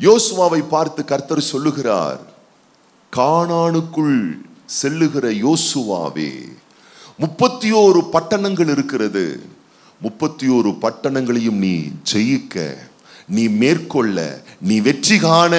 யோசுவாவை பார்த்து கர்த்தர் சொல்லுகிறார் கானானுக்குள் செல்லுகிற யோசுவாவே முப்பத்தி ஓரு பட்டணங்கள் இருக்கிறது முப்பத்தி ஓரு பட்டணங்களையும் நீ ஜெயிக்க நீ மேற்கொள்ள நீ வெற்றி காண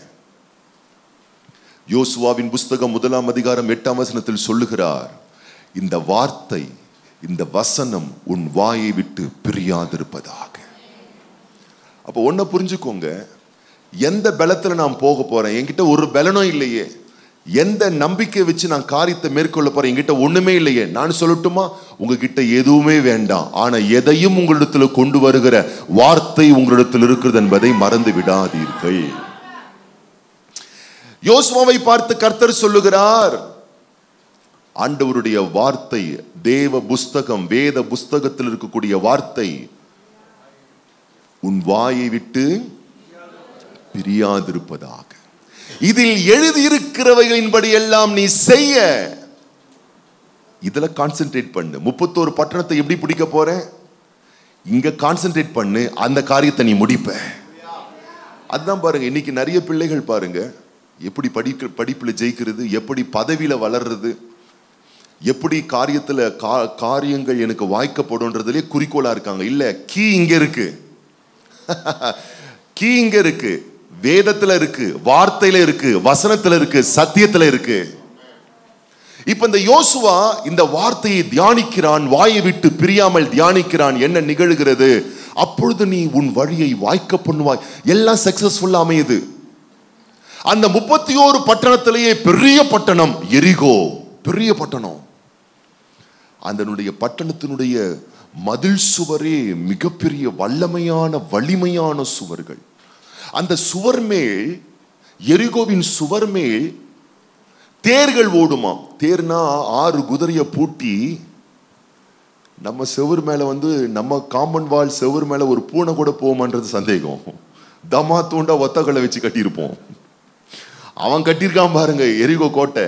யோசுவாவின் புஸ்தகம் முதலாம் அதிகாரம் எட்டாம் வசனத்தில் சொல்லுகிறார் இந்த வார்த்தை இந்த வசனம் உன் வாயை விட்டு பிரியாதிருப்பதாக அப்போ ஒன்ன புரிஞ்சுக்கோங்க எந்த பலத்துல நான் போக போறேன் என்கிட்ட ஒரு பலனும் இல்லையே எந்த நம்பிக்கை வச்சு நான் காரியத்தை மேற்கொள்ள போறேன் என்கிட்ட ஒண்ணுமே இல்லையே நான் சொல்லட்டுமா உங்ககிட்ட எதுவுமே வேண்டாம் ஆனா எதையும் உங்களிடத்துல கொண்டு வருகிற வார்த்தை உங்களிடத்தில் இருக்கிறது என்பதை மறந்து விடாதீர்கள் யோசுவாவை பார்த்து கர்த்தர் சொல்லுகிறார் ஆண்டவருடைய வார்த்தை தேவ புஸ்தகம் வேத புஸ்தகத்தில் இருக்கக்கூடிய வார்த்தை உன் வாயை விட்டு பிரியாதிருப்பதாக இதில் எழுதியிருக்கிறவைகளின்படி எல்லாம் நீ செய்ய இதுல கான்சென்ட்ரேட் பண்ணு முப்பத்தோரு பட்டணத்தை எப்படி பிடிக்க போற இங்க கான்சென்ட்ரேட் பண்ணு அந்த காரியத்தை நீ முடிப்ப அதுதான் பாருங்க இன்னைக்கு நிறைய பிள்ளைகள் பாருங்க எப்படி படிக்க படிப்புல ஜெயிக்கிறது எப்படி பதவியில வளர்றது எப்படி காரியத்துல கா- காரியங்கள் எனக்கு வாய்க்கப்படும்ன்றதுலயே குறிக்கோளா இருக்காங்க இல்ல கீ இங்க இருக்கு கீ இங்க இருக்கு வேதத்துல இருக்கு வார்த்தையில இருக்கு வசனத்துல இருக்கு சத்தியத்துல இருக்கு இப்ப இந்த யோசுவா இந்த வார்த்தையை தியானிக்கிறான் வாயை விட்டு பிரியாமல் தியானிக்கிறான் என்ன நிகழ்கிறது அப்பொழுது நீ உன் வழியை வாய்க்க பண்ணுவாய் எல்லாம் சக்சஸ்ஃபுல்லா அமையுது அந்த முப்பத்தி ஓரு பட்டணத்திலேயே பெரிய பட்டணம் எரிகோ பெரிய பட்டணம் அதனுடைய பட்டணத்தினுடைய மதில் சுவரே மிகப்பெரிய வல்லமையான வலிமையான சுவர்கள் அந்த சுவர் மேல் எரிகோவின் சுவர் மேல் தேர்கள் ஓடுமாம் தேர்னா ஆறு குதிரையை பூட்டி நம்ம செவுர் மேல வந்து நம்ம காமன் வால் செவுர் மேல ஒரு பூனை கூட போகுமான்றது சந்தேகம் தமா தூண்டா ஒத்தகளை வச்சு கட்டியிருப்போம் அவன் கட்டியிருக்கான் பாருங்க எரிகோ கோட்டை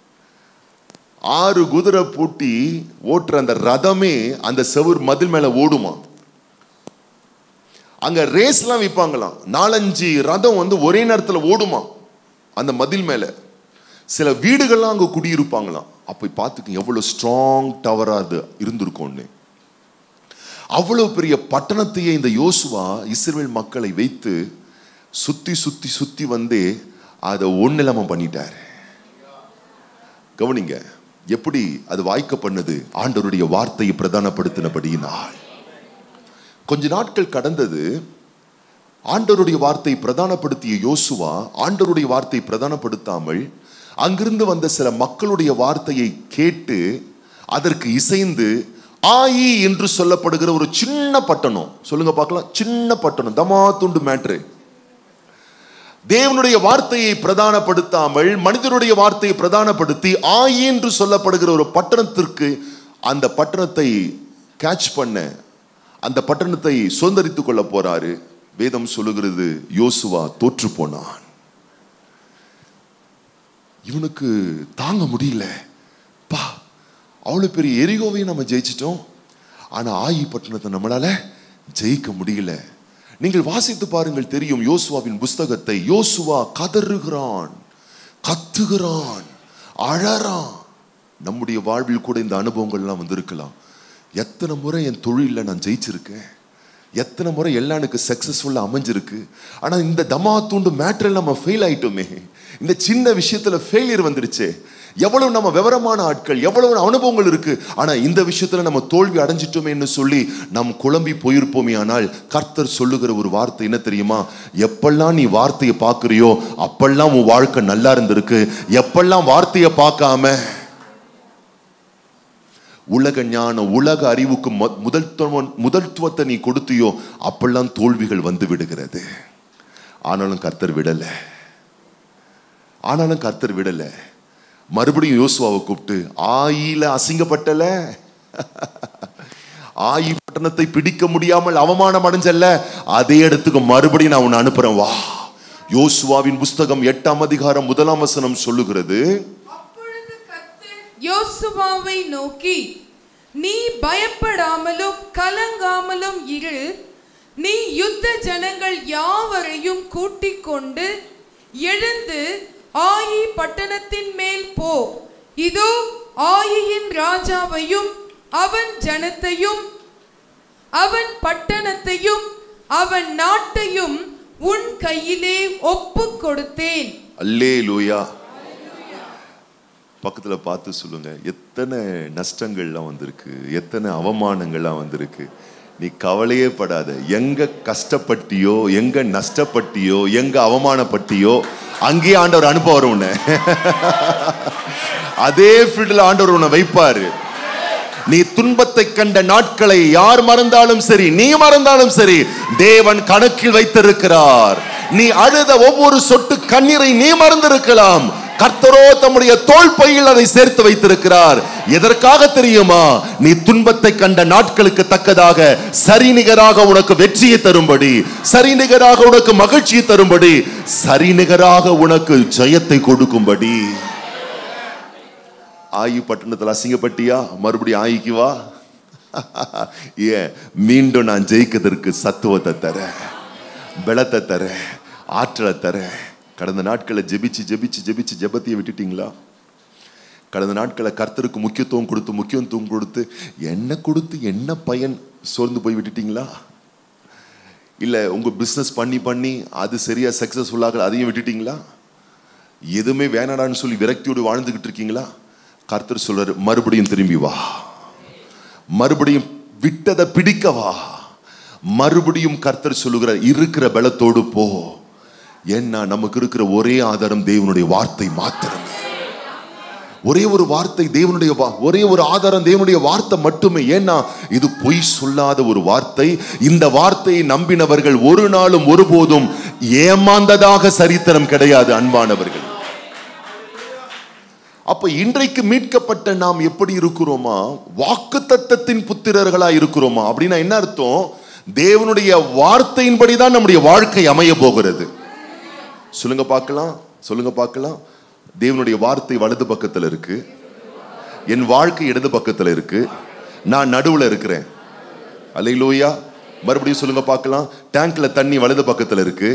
ஆறு குதிரை பூட்டி ஓட்டுற அந்த ரதமே அந்த செவுர் மதில் மேல ஓடுமா அங்க ரேஸ்லாம் வைப்பாங்களாம் நாலஞ்சு ரதம் வந்து ஒரே நேரத்துல ஓடுமா அந்த மதில் மேல சில வீடுகள்லாம் அங்க குடியிருப்பாங்களாம் அப்ப பார்த்துக்கங்க எவ்வளவு ஸ்ட்ராங் டவரா அது இருந்திருக்கும்னு அவ்வளவு பெரிய பட்டணத்தையே இந்த யோசுவா இஸ்ரேல் மக்களை வைத்து சுத்தி சுத்தி சுத்தி வந்து அதை ஒன்னிலாம பண்ணிட்டார் கவனிங்க எப்படி அது வாய்க்க பண்ணது ஆண்டவருடைய வார்த்தையை பிரதானப்படுத்தினபடியினால் கொஞ்ச நாட்கள் கடந்தது ஆண்டவருடைய வார்த்தை பிரதானப்படுத்திய யோசுவா ஆண்டவருடைய வார்த்தை பிரதானப்படுத்தாமல் அங்கிருந்து வந்த சில மக்களுடைய வார்த்தையை கேட்டு அதற்கு இசைந்து ஆயி என்று சொல்லப்படுகிற ஒரு சின்ன பட்டணம் சொல்லுங்க பார்க்கலாம் சின்ன பட்டணம் தமா துண்டு மேட்ரு தேவனுடைய வார்த்தையை பிரதானப்படுத்தாமல் மனிதனுடைய வார்த்தையை பிரதானப்படுத்தி ஆயி என்று சொல்லப்படுகிற ஒரு பட்டணத்திற்கு அந்த பட்டணத்தை கேட்ச் பண்ண அந்த பட்டணத்தை சுதந்திரித்துக் கொள்ள போறாரு வேதம் சொல்லுகிறது யோசுவா தோற்று போனான் இவனுக்கு தாங்க முடியல பா அவ்வளவு பெரிய எரிகோவையும் நம்ம ஜெயிச்சிட்டோம் ஆனா ஆயி பட்டணத்தை நம்மளால ஜெயிக்க முடியல நீங்கள் வாசித்து பாருங்கள் தெரியும் யோசுவாவின் புஸ்தகத்தை யோசுவா கதறுகிறான் கத்துகிறான் அழறான் நம்முடைய வாழ்வில் கூட இந்த அனுபவங்கள்லாம் வந்திருக்கலாம் எத்தனை முறை என் தொழிலில் நான் ஜெயிச்சிருக்கேன் எத்தனை முறை எல்லாம் எனக்கு சக்ஸஸ்ஃபுல்லாக அமைஞ்சிருக்கு ஆனால் இந்த தமா தூண்டு மேட்டரில் நம்ம ஃபெயில் ஆயிட்டோமே இந்த சின்ன விஷயத்தில் ஃபெயிலியர் வந்துருச்சே எவ்வளவு நம்ம விவரமான ஆட்கள் எவ்வளவு அனுபவங்கள் இருக்கு ஆனா இந்த விஷயத்துல நம்ம தோல்வி அடைஞ்சிட்டோமேன்னு சொல்லி நாம் குழம்பி போயிருப்போமே ஆனால் கர்த்தர் சொல்லுகிற ஒரு வார்த்தை என்ன தெரியுமா எப்பெல்லாம் நீ வார்த்தையை பார்க்கறியோ அப்பெல்லாம் உன் வாழ்க்கை நல்லா இருந்திருக்கு எப்பெல்லாம் வார்த்தையை பார்க்காம உலக ஞானம் உலக அறிவுக்கு மு- முதல்துவம் முதல்துவத்தை நீ கொடுத்தியோ அப்பெல்லாம் தோல்விகள் வந்து விடுகிறது ஆனாலும் கர்த்தர் விடல ஆனாலும் கர்த்தர் விடல மறுபடியும் யோசுவாவை கூப்பிட்டு ஆயில அசிங்கப்பட்டல ஆயி பட்டணத்தை பிடிக்க முடியாமல் அவமானம் அடைஞ்சல்ல அதே இடத்துக்கு மறுபடியும் நான் உன்னை அனுப்புறேன் வா யோசுவாவின் புஸ்தகம் எட்டாம் அதிகாரம் முதலாம் வசனம் சொல்லுகிறது அப்பொழுது கர்த்தர் யோசுவாவை நோக்கி நீ பயப்படாமலும் கலங்காமலும் இரு நீ யுத்த ஜனங்கள் யாவரையும் கூட்டிக் கொண்டு எழுந்து ஆயி பட்டணத்தின் மேல் போ இதோ ஆயியின் ராஜாவையும் அவன் ஜனத்தையும் அவன் பட்டணத்தையும் அவன் நாட்டையும் உன் கையிலே ஒப்புக் கொடுத்தேன் அல்லே லூயா பக்கத்துல பார்த்து சொல்லுங்க எத்தனை நஷ்டங்கள்லாம் வந்திருக்கு எத்தனை அவமானங்கள்லாம் வந்திருக்கு நீ கவலையே படாத எங்க கஷ்டப்பட்டியோ எங்க நஷ்டப்பட்டியோ எங்க அவமானப்பட்டியோ அங்கேயே ஆண்டவர் அனுப்புவார் உன்னை அதே ஃபீல்டில் ஆண்டவர் உன்னை வைப்பாரு நீ துன்பத்தை கண்ட நாட்களை யார் மறந்தாலும் சரி நீ மறந்தாலும் சரி தேவன் கணக்கில் வைத்திருக்கிறார் நீ அழுத ஒவ்வொரு சொட்டு கண்ணீரை நீ மறந்திருக்கலாம் கர்த்தரோ தம்முடைய தோல் பையில் அதை சேர்த்து வைத்திருக்கிறார் எதற்காக தெரியுமா நீ துன்பத்தை கண்ட நாட்களுக்கு தக்கதாக சரிநிகராக உனக்கு வெற்றியை தரும்படி சரிநிகராக உனக்கு மகிழ்ச்சியை தரும்படி சரிநிகராக உனக்கு ஜெயத்தை கொடுக்கும்படி ஆயி பட்டணத்தில் அசிங்கப்பட்டியா மறுபடியும் ஆயிக்கு வா ஏன் மீண்டும் நான் ஜெயிக்கிறதற்கு சத்துவத்தை தரேன் பலத்தை தரேன் ஆற்றலை தரேன் கடந்த நாட்களை ஜெபிச்சு ஜெபிச்சு ஜெபிச்சு ஜெபத்தையை விட்டுட்டீங்களா கடந்த நாட்களை கர்த்தருக்கு முக்கியத்துவம் கொடுத்து முக்கியத்துவம் கொடுத்து என்ன கொடுத்து என்ன பயன் சோர்ந்து போய் விட்டுட்டீங்களா இல்லை உங்கள் பிஸ்னஸ் பண்ணி பண்ணி அது சரியா சக்ஸஸ்ஃபுல்லாக அதையும் விட்டுட்டீங்களா எதுவுமே வேணாடான்னு சொல்லி விரக்தியோடு வாழ்ந்துகிட்டு இருக்கீங்களா கர்த்தர் சொல்றாரு மறுபடியும் திரும்பி வா மறுபடியும் விட்டதை பிடிக்க வா மறுபடியும் கர்த்தர் சொல்லுகிறார் இருக்கிற பலத்தோடு போ ஏன்னா நமக்கு இருக்கிற ஒரே ஆதாரம் தேவனுடைய வார்த்தை மாத்திரமே ஒரே ஒரு வார்த்தை தேவனுடைய வா- ஒரே ஒரு ஆதாரம் தேவனுடைய வார்த்தை மட்டுமே ஏன்னா இது பொய் சொல்லாத ஒரு வார்த்தை இந்த வார்த்தையை நம்பினவர்கள் ஒரு நாளும் ஒருபோதும் ஏமாந்ததாக சரித்திரம் கிடையாது அன்பானவர்கள் அப்ப இன்றைக்கு மீட்கப்பட்ட நாம் எப்படி இருக்கிறோமா வாக்கு தத்தத்தின் புத்திரர்களா இருக்கிறோமா அப்படின்னா என்ன அர்த்தம் தேவனுடைய வார்த்தையின்படி தான் நம்முடைய வாழ்க்கை அமைய போகிறது சொல்லுங்க பார்க்கலாம் சொல்லுங்க பார்க்கலாம் தேவனுடைய வார்த்தை வலது பக்கத்துல இருக்கு என் வாழ்க்கை இடது பக்கத்துல இருக்கு நான் நடுவுல இருக்கிறேன் அலையிலோயா மறுபடியும் சொல்லுங்க பார்க்கலாம் டேங்க்ல தண்ணி வலது பக்கத்துல இருக்கு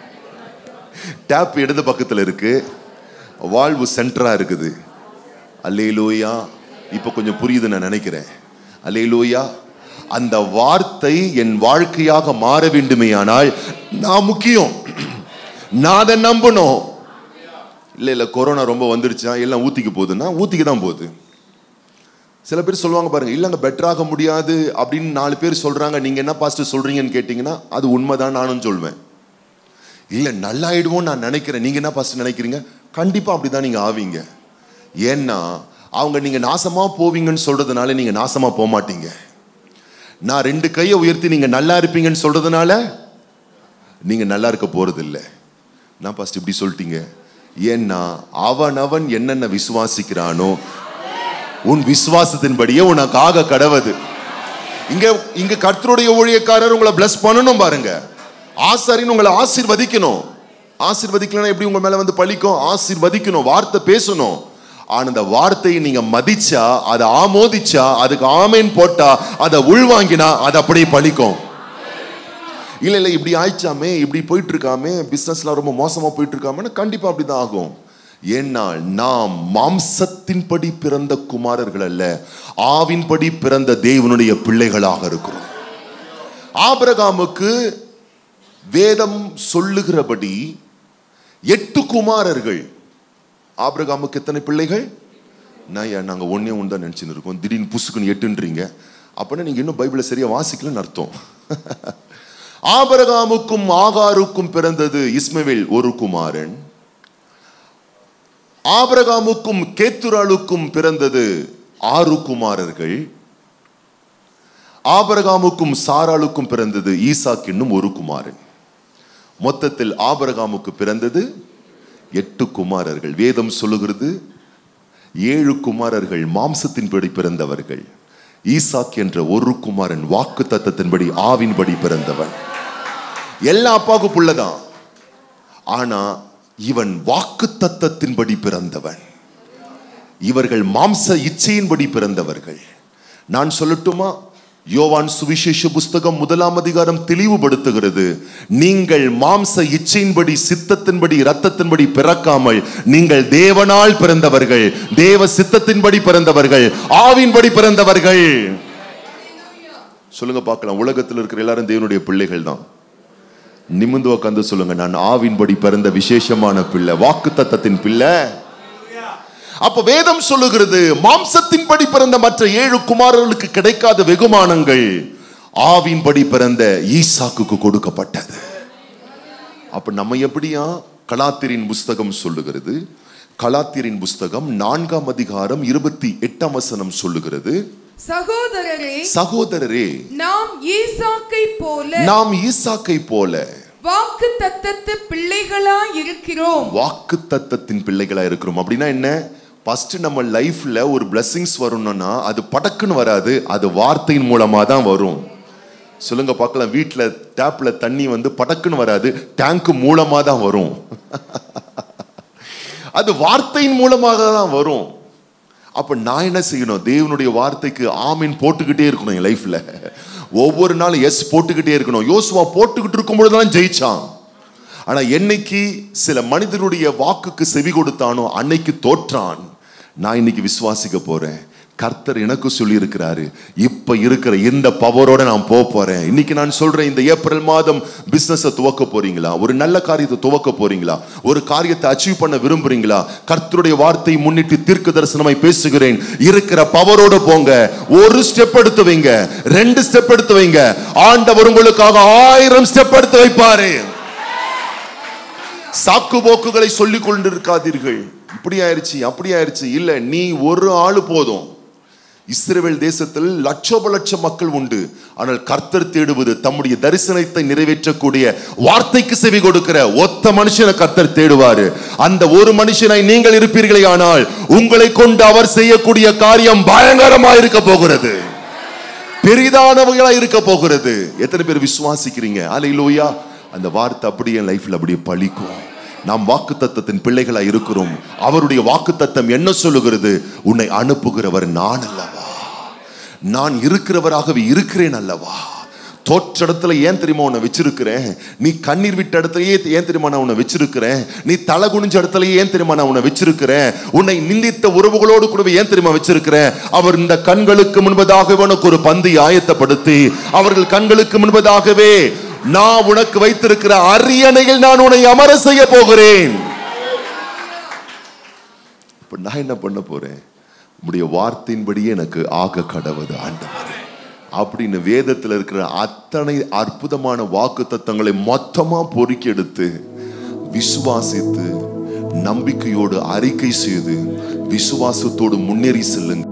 டேப் இடது பக்கத்துல இருக்கு வாழ்வு சென்டரா இருக்குது அல்லேலூயா இப்போ கொஞ்சம் புரியுது நான் நினைக்கிறேன் அல்லேலூயா அந்த வார்த்தை என் வாழ்க்கையாக மாற வேண்டுமேயானால் நான் முக்கியம் நான் அதை நம்பணும் இல்லை இல்லை கொரோனா ரொம்ப வந்துருச்சா எல்லாம் ஊத்திக்க போகுதுன்னா ஊத்திக்க தான் போகுது சில பேர் சொல்லுவாங்க பாருங்க இல்லைங்க பெட்டராக முடியாது அப்படின்னு நாலு பேர் சொல்றாங்க நீங்க என்ன பாஸ்டர் சொல்றீங்கன்னு கேட்டிங்கன்னா அது உண்மைதான் நானும் சொல்வேன் இல்ல நல்லாயிடுவோம் நான் நினைக்கிறேன் நீங்க என்ன பாஸ்டர் நினைக்கிறீங்க கண்டிப்பா அப்படிதான் நீங்க ஆவீங்க ஏன்னா அவங்க நீங்க நாசமா போவீங்கன்னு சொல்றதுனால நீங்க நாசமா போக மாட்டீங்க நான் ரெண்டு கையை உயர்த்தி நீங்க நல்லா இருப்பீங்கன்னு சொல்றதுனால நீங்க நல்லா இருக்க போறது இல்ல நான் பாஸ்ட் இப்படி சொல்லிட்டீங்க ஏன்னா அவன் அவன் என்னென்ன விசுவாசிக்கிறானோ உன் விசுவாசத்தின்படியே உனக்கு ஆக கடவது இங்க இங்க கர்த்தருடைய ஊழியக்காரர் உங்களை bless பண்ணணும் பாருங்க ஆசாரின்னு உங்களை ஆசீர்வதிக்கணும் ஆசீர்வதிக்கலன்னா எப்படி உங்க மேல வந்து பழிக்கும் ஆசீர்வதிக்கணும் வார்த்தை பேசணும் ஆனா அந்த வார்த்தையை நீங்க மதிச்சா அதை ஆமோதிச்சா அதுக்கு ஆமேன் போட்டா அதை உள்வாங்கினா அது அப்படியே பழிக்கும் இல்ல இல்ல இப்படி ஆயிடுச்சாமே இப்படி போயிட்டு இருக்காமே பிசினஸ்லாம் ரொம்ப மோசமா போயிட்டு இருக்காமே கண்டிப்பா அப்படிதான் ஆகும் ஏன்னா நாம் மாம்சத்தின்படி பிறந்த குமாரர்கள் அல்ல ஆவின்படி பிறந்த தேவனுடைய பிள்ளைகளாக இருக்கிறோம் ஆபிரகாமுக்கு வேதம் சொல்லுகிறபடி எட்டு குமாரர்கள் ஆபிரகாமுக்கு எத்தனை பிள்ளைகள் நான் ஏன் நாங்கள் ஒன்றே ஒன்று தான் நினச்சின்னு இருக்கோம் திடீர்னு புசுக்குன்னு எட்டுன்றீங்க அப்படின்னா நீங்கள் இன்னும் பைபிளை சரியாக வாசிக்கலன்னு அர்த்தம் ஆபரகாமுக்கும் ஆகாருக்கும் பிறந்தது இஸ்மவேல் ஒரு குமாரன் ஆபிரகாமுக்கும் கேத்துராளுக்கும் பிறந்தது ஆறு குமாரர்கள் ஆபரகாமுக்கும் சாராளுக்கும் பிறந்தது ஈசாக் என்னும் ஒரு குமாரன் மொத்தத்தில் ஆபரகாமுக்கு பிறந்தது எட்டு குமாரர்கள் வேதம் சொல்லுகிறது ஏழு குமாரர்கள் மாம்சத்தின்படி பிறந்தவர்கள் ஈசாக் என்ற ஒரு குமாரன் வாக்கு தத்தத்தின்படி ஆவின்படி பிறந்தவன் எல்லா அப்பாவுக்கு புள்ளதான் ஆனா இவன் வாக்கு தத்தத்தின்படி பிறந்தவன் இவர்கள் மாம்ச இச்சையின்படி பிறந்தவர்கள் நான் சொல்லட்டுமா யோவான் சுவிசேஷ புஸ்தகம் முதலாம் அதிகாரம் தெளிவுபடுத்துகிறது நீங்கள் மாம்ச இச்சையின்படி சித்தத்தின்படி இரத்தத்தின்படி பிறக்காமல் நீங்கள் தேவனால் பிறந்தவர்கள் தேவ சித்தத்தின்படி பிறந்தவர்கள் ஆவின்படி பிறந்தவர்கள் சொல்லுங்க பார்க்கலாம் உலகத்தில் இருக்கிற எல்லாரும் தேவனுடைய பிள்ளைகள் தான் நிமிந்து உட்காந்து சொல்லுங்க நான் ஆவின்படி பிறந்த விசேஷமான பிள்ளை வாக்கு தத்தத்தின் பிள்ளை அப்ப வேதம் சொல்லுகிறது மாம்சத்தின்படி பிறந்த மற்ற ஏழு குமாரர்களுக்கு கிடைக்காத வெகுமானங்கள் ஆவின்படி பிறந்த ஈசாக்குக்கு கொடுக்கப்பட்டது அப்ப நம்ம எப்படியா கலாத்திரின் புஸ்தகம் சொல்லுகிறது கலாத்திரின் புஸ்தகம் நான்காம் அதிகாரம் இருபத்தி எட்டாம் வசனம் சொல்லுகிறது சகோதரரே சகோதரரே நாம் ஈசாக்கை போல நாம் ஈசாக்கை போல வாக்கு தத்தத்து பிள்ளைகளா இருக்கிறோம் வாக்கு தத்தத்தின் பிள்ளைகளா இருக்கிறோம் அப்படின்னா என்ன ஃபர்ஸ்ட் நம்ம லைஃப்ல ஒரு blessings வரணும்னா அது படக்குன்னு வராது அது வார்த்தையின் மூலமா தான் வரும் சொல்லுங்க பார்க்கலாம் வீட்டில் டேப்ல தண்ணி வந்து படக்குன்னு வராது டேங்க் மூலமா தான் வரும் அது வார்த்தையின் மூலமாக தான் வரும் அப்ப நான் என்ன செய்யணும் தேவனுடைய வார்த்தைக்கு ஆமீன் போட்டுக்கிட்டே இருக்கணும் என் லைஃப்ல ஒவ்வொரு நாளும் எஸ் போட்டுக்கிட்டே இருக்கணும் யோசுவா போட்டுக்கிட்டு இருக்கும்பொழுது தான் ஜெயிச்சான் ஆனா என்னைக்கு சில மனிதனுடைய வாக்குக்கு செவி கொடுத்தானோ அன்னைக்கு தோற்றான் நான் இன்னைக்கு விசுவாசிக்க போறேன் கர்த்தர் எனக்கு சொல்லி இருக்கிறாரு இப்ப இருக்கிற இந்த பவரோட நான் போக போறேன் இன்னைக்கு நான் சொல்றேன் இந்த ஏப்ரல் மாதம் பிசினஸ் துவக்க போறீங்களா ஒரு நல்ல காரியத்தை துவக்க போறீங்களா ஒரு காரியத்தை அச்சீவ் பண்ண விரும்புறீங்களா கர்த்தருடைய வார்த்தை முன்னிட்டு தீர்க்க தரிசனமாய் பேசுகிறேன் இருக்கிற பவரோட போங்க ஒரு ஸ்டெப் எடுத்து வைங்க ரெண்டு ஸ்டெப் எடுத்து வைங்க ஆண்டவர் உங்களுக்காக ஆயிரம் ஸ்டெப் எடுத்து வைப்பாரு சாக்கு போக்குகளை சொல்லிக் கொண்டிருக்காதீர்கள் இப்படி ஆயிருச்சு அப்படி ஆயிருச்சு இல்ல நீ ஒரு ஆளு போதும் இஸ்ரேல் தேசத்தில் லட்சோப லட்சம் மக்கள் உண்டு ஆனால் கர்த்தர் தேடுவது தம்முடைய தரிசனத்தை நிறைவேற்றக்கூடிய வார்த்தைக்கு செவி கொடுக்கிற ஒத்த மனுஷனை கர்த்தர் தேடுவாரு அந்த ஒரு மனுஷனாய் நீங்கள் இருப்பீர்களே ஆனால் உங்களை கொண்டு அவர் செய்யக்கூடிய காரியம் பயங்கரமா இருக்க போகிறது பெரிதானவர்களா இருக்க போகிறது எத்தனை பேர் விசுவாசிக்கிறீங்க அலையிலோயா அந்த வார்த்தை அப்படியே என் லைஃப்ல அப்படியே பழிக்கும் நாம் வாக்கு தத்தத்தின் பிள்ளைகளா இருக்கிறோம் அவருடைய வாக்கு தத்தம் என்ன சொல்லுகிறது உன்னை அனுப்புகிறவர் நான் அல்லவா நான் இருக்கிறவராகவே இருக்கிறேன் அல்லவா தோற்ற இடத்துல ஏன் தெரியுமா உன்னை வச்சிருக்கிறேன் நீ கண்ணீர் விட்ட இடத்துலயே ஏன் தெரியுமா நான் உன்னை வச்சிருக்கிறேன் நீ தலை குனிஞ்ச இடத்துலயே ஏன் தெரியுமா நான் உன்னை வச்சிருக்கிறேன் உன்னை நிந்தித்த உறவுகளோடு கூடவே ஏன் தெரியுமா வச்சிருக்கிறேன் அவர் இந்த கண்களுக்கு முன்பதாகவே உனக்கு ஒரு பந்தி ஆயத்தப்படுத்தி அவர்கள் கண்களுக்கு முன்பதாகவே நான் உனக்கு வைத்திருக்கிற அரியணையில் நான் உன்னை அமர செய்ய போகிறேன் இப்ப நான் என்ன பண்ண போறேன் உம்முடைய வார்த்தையின்படியே எனக்கு ஆக கடவுது ஆண்டவரே அப்படின்னு வேதத்தில் இருக்கிற அத்தனை அற்புதமான வாக்கு தத்தங்களை மொத்தமா பொறுக்கி எடுத்து விசுவாசித்து நம்பிக்கையோடு அறிக்கை செய்து விசுவாசத்தோடு முன்னேறி செல்லுங்க